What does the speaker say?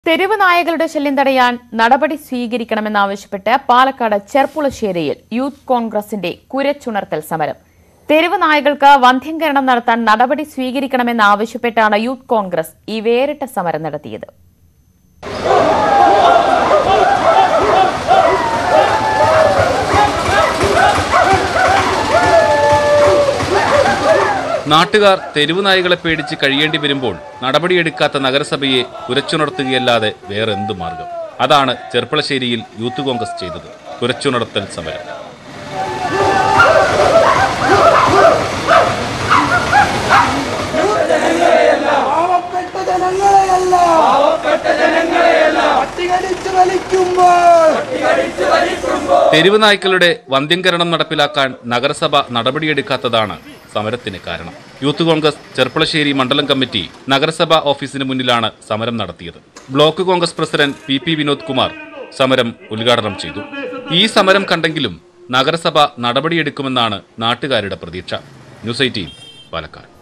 തെരുവ് നായകളുടെ ശല്യം തടയാൻ നടപടി സ്വീകരിക്കണമെന്നാവശ്യപ്പെട്ട് പാലക്കാട് ചെർപ്പുളശ്ശേരിയിൽ യൂത്ത് കോൺഗ്രസിന്റെ കുരച്ചുണർത്തൽ സമരം തെരുവ് നായകൾക്ക് വന്ധ്യംകരണം നടത്താൻ നടപടി സ്വീകരിക്കണമെന്നാവശ്യപ്പെട്ടാണ് യൂത്ത് കോൺഗ്രസ് ഈ വേറിട്ട സമരം നടത്തിയത് നാട്ടുകാർ തെരുവ് നായകളെ പേടിച്ച് കഴിയേണ്ടി വരുമ്പോൾ നടപടിയെടുക്കാത്ത നഗരസഭയെ കുരച്ചുണർത്തുകയല്ലാതെ വേറെന്ത് മാർഗം അതാണ് ചെർപ്പളശ്ശേരിയിൽ യൂത്ത് കോൺഗ്രസ് ചെയ്തത് കുരച്ചുണർത്തൽ സമരം പാവപ്പെട്ട ജനങ്ങളെയല്ല പാവപ്പെട്ട ജനങ്ങളെയല്ല പട്ടികടിച്ചു വലിക്കുമ്പോൾ തെരുവ് നായ്ക്കളുടെ വന്ധ്യംകരണം നടപ്പിലാക്കാൻ നഗരസഭ നടപടിയെടുക്കാത്തതാണ് സമരത്തിന് കാരണം യൂത്ത് കോൺഗ്രസ് ചെർപ്പളശ്ശേരി മണ്ഡലം കമ്മിറ്റി നഗരസഭ ഓഫീസിന് മുന്നിലാണ് സമരം നടത്തിയത് block Congress president P P Vinod Kumar സമരം ഉദ്ഘാടനം ചെയ്തു ഈ സമരം കണ്ടെങ്കിലും നഗരസഭ നടപടിയെടുക്കുമെന്നാണ് നാട്ടുകാരുടെ പ്രതീക്ഷ ന്യൂസ് എയ്റ്റീൻ പാലക്കാട്